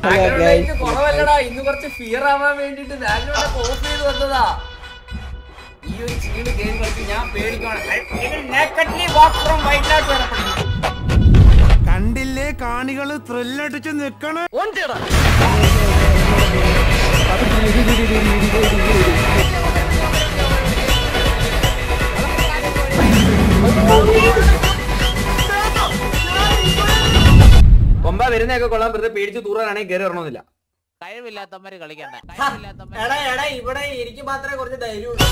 ബാക്ക്ഗ്രൗണ്ടിലേക്ക് കുറവല്ലടാ ഇന്ന് കുറച്ച് ഫിയർ ആവാൻ വേണ്ടിട്ട് ബാക്ക്ഗ്രൗണ്ട് ഓഫ് ചെയ്ത് വന്നതാ ഈ ഒരു ചീള് ഗെയിം കളിച്ച് ഞാൻ പേടിക്കണം കണ്ടില്ലേ കാണികള് ത്രില്ലടിച്ച് നിക്കണ കൊമ്പ വരുന്നതൊക്കെ കൊള്ളാൻ വെറുതെ പേടിച്ച് തൂറാനാണെങ്കിൽ കയറി വരണമെന്നില്ല കഴിവില്ലാത്തവന്മാര് കളിക്കണ്ട കഴിവില്ലാത്തവന്മാര് എടാ എടാ ഇവിടെ എനിക്ക് മാത്രമേ കുറച്ച് ധൈര്യമുള്ളൂ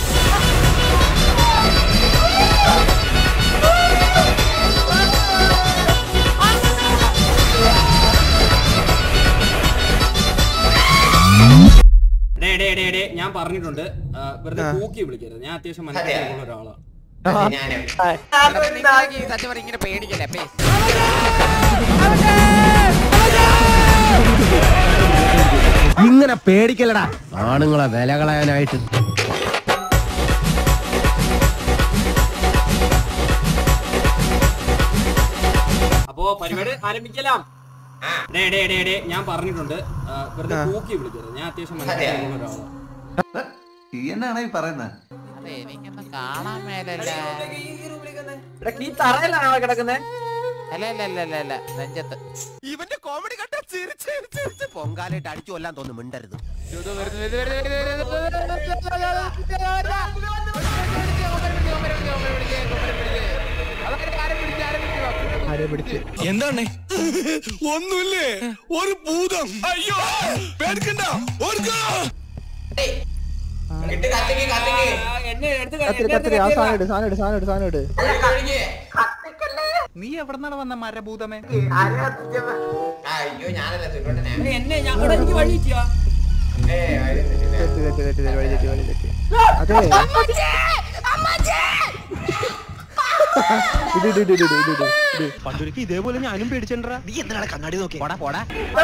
ഡേ ഡേ ഡേ ഡേ ഞാൻ പറഞ്ഞിട്ടുണ്ട് ആ, വെറുതെ കൂക്കി വിളിക്കരുത് ഞാൻ അത്യാവശ്യം മനസ്സിലാക്കിയുള്ള ഒരാളാണ് നിങ്ങൾക്ക് ഈ സത്യം പറഞ്ഞ ഇങ്ങനെ പേടിക്കല്ലേ please. ഇങ്ങനെ പേടിക്കലടാ ആണുങ്ങളെ വില കളയാനായിട്ട് അപ്പോ പരിപാടി ആരംഭിക്കലാം ഡേ ഡേ ഡേ ഡേ ഞാൻ പറഞ്ഞിട്ടുണ്ട് ആ, വെറുതെ കൂക്കി വിളിക്കരുത് ഞാൻ അത്യാവശ്യം മനസ്സിലാക്കിയുള്ള ഒരാളാണ് ഈ എന്നാണ് ഈ പറയുന്നത് അതെ എനിക്കൊന്നും കാണാൻ മേലല്ല ഈ തറയിലാണോ കിടക്കുന്നത് അല്ല അല്ല അല്ല അല്ല അല്ല നെഞ്ചത്ത് ഇവന്റെ കോമഡി കണ്ട ചിരിച്ച് ചിരിച്ച് പൊങ്കാലായിട്ട് അടിച്ചു കൊല്ലാൻ തോന്നുന്നു മിണ്ടരുത് എന്താണ് ഒന്നുമില്ലേ ഒരു ഭൂതം അയ്യോ പേടിക്കണ്ട ഓർക്കോ എന്നെ എടുത്ത് കത്തിരി കത്തിരി ആ സാധനം ഇട് സാധനം ഇട് സാധനം ഇട് സാധനം ഇട് നീ എവിടെന്നാണ് വന്ന മരഭൂതമേ എന്നെ ഞങ്ങളുടെ എനിക്ക് വഴി ചെയ്യാ തെറ്റ് തെറ്റ് തെറ്റ് തെറ്റ് വഴി തെറ്റി വഴി തെറ്റി അതെ ഇത് ഇത് ഇത് ഇത് ഇത് ഇത് ഇത് പണ്ടൊരിക്കൽ ഇതേപോലെ ഞാനും പേടിച്ചിട്ടാ നീ എന്തിനാണ് കണ്ണാടി നോക്കി പോടാ പോടാ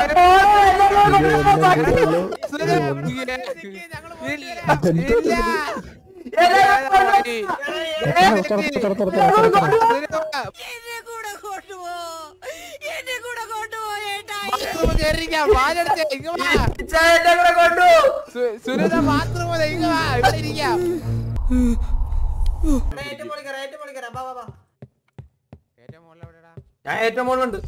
സുനിത ബാത്റൂം ഇവിടെ ഇരിക്കാം ഏറ്റവും മുകളിൽ എവിടെടാ? ഞാൻ ഏറ്റവും മുകളിലുണ്ട്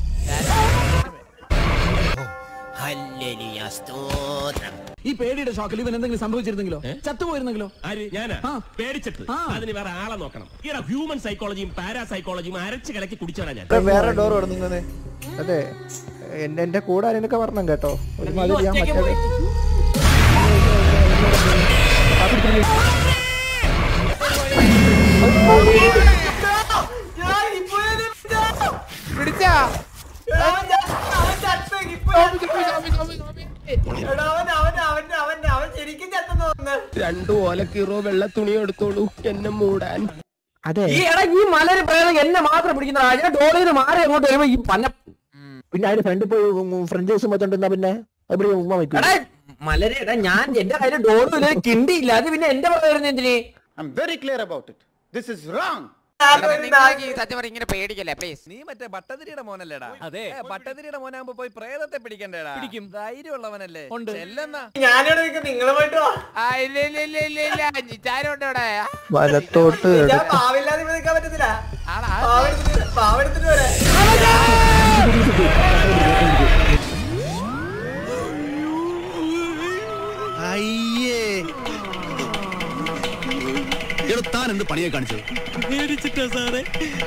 ഈ പേടിയുടെ ഷോക്കിൽ ഇവൻ എന്തെങ്കിലും സംഭവിച്ചിരുന്നെങ്കിലോ ചത്തുപോയിരുന്നെങ്കിലോ ആര് ഞാനാ പേടിച്ചിട്ട് അതിന് വേറെ ആളെ നോക്കണം ഈടാ ഹ്യൂമൻ സൈക്കോളജിയും പാരാസൈക്കോളജിയും അരച്ച് കലക്കി കുടിച്ചവനാ ഞാൻ ഇവിടെ വേറെ ഡോർ തുടങ്ങുന്നത് അതെ എന്റെ എന്റെ കൂടെ ആരെയൊക്കെ പറഞ്ഞു കേട്ടോ ഒരു മാതിരി ഞാൻ ഒറ്റയ്ക്ക് മറ്റേ പോയി. പിടിച്ചാ രണ്ടു ഓലക്കീറോ വെള്ള തുണി എടുത്തോളൂ എന്നെ മൂടാൻ അതെ ഈ എടാ ഈ മലര് പ്രേതം എന്നെ മാത്രം പിടിക്കുന്നതാ ഞാൻ ഡോളിൽ നിന്ന് മാറി അങ്ങോട്ട് വരുമ്പോ ഈ പന്ന പിന്നെ അതിന് ഫ്രണ്ട് പോയി ഫ്രണ്ട് ദിവസം വെച്ചോണ്ടിരുന്നാ പിന്നെ അവിടെ ഉമ്മ വയ്ക്കും എടാ മലര് എടാ ഞാൻ എന്റെ കയ്യിൽ ഡോളിൽ കിണ്ടിയില്ല അത് പിന്നെ എന്റെ പുറകെ വരുന്ന എന്തിന് I'm very clear about it. This is wrong. നിങ്ങൾക്ക് ഈ സത്യം പറഞ്ഞ ഇങ്ങനെ പേടിക്കല്ലേ പ്ലീസ് നീ മറ്റേ ഭട്ടതിരിയുടെ മോനല്ലേടാ അതെ ഭട്ടതിരിയുടെ മോനാകുമ്പോ പോയി പ്രേതത്തെ പിടിക്കണ്ടേടാ പിടിക്കും ധൈര്യമുള്ളവനല്ലേ ചെല്ലെന്നാ ഞാനിവിടെ നിൽക്കും നിങ്ങൾ പോയിട്ട് വാ ആ ഇല്ല ഇല്ല ഇല്ല ഇല്ല ഇല്ല ചാരുണ്ട് ഇവിടെ വലത്തോട്ട് ഞാൻ പാവില്ലാതെ ഇവിടെ നിൽക്കാൻ പറ്റത്തില്ല ആടാ പാവെടുത്തിട്ട് പാവെടുത്തിട്ട് വരാം അയ്യേ താൻ എന്ത് പണിയെ കാണിച്ചത് പേടിച്ചിട്ടാ സാറേ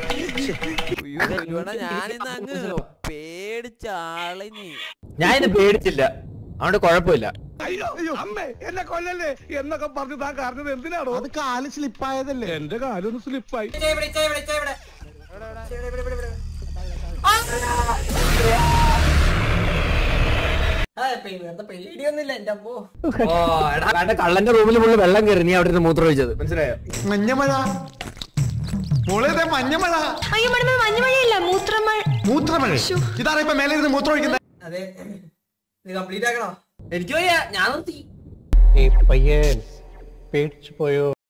ഞാനിന്ന് അങ്ങ് പേടിച്ച ആളിനി ഞാൻ ഇത് പേടിച്ചില്ല അതുകൊണ്ട് കുഴപ്പമില്ല അമ്മേ എന്നെ കൊല്ലല്ലേ എന്നൊക്കെ പറഞ്ഞു താൻ കാരണത് എന്തിനാണോ അത് കാല് സ്ലിപ്പായതല്ലേ എന്റെ കാലൊന്ന് സ്ലിപ്പായി പേടിയൊന്നുമില്ല എന്റെ അമ്മോ ഓ എടാ കണ്ട കള്ളന്റെ റൂമിൽ ഫുള്ള് വെള്ളം കയറി നീ അവിടെ നിന്ന് മൂത്രം ഒഴിച്ചത് മനസ്സിലായോ മഞ്ഞമഴ മോളെ ദേ മഞ്ഞമഴ അയ്യോ മേഡം മഞ്ഞുമഴയല്ല മൂത്രമഴ മൂത്രമഴ ഇതാണ് ഇപ്പൊ മേലെ ഇരുന്ന് മൂത്രം ഒഴിക്കുന്നത് അതെ ഇത് കംപ്ലീറ്റ് ആക്കണോ എനിക്ക് വയ്യ ഞാൻ നിർത്തി പയ്യൻ പേടിച്ചു പോയോ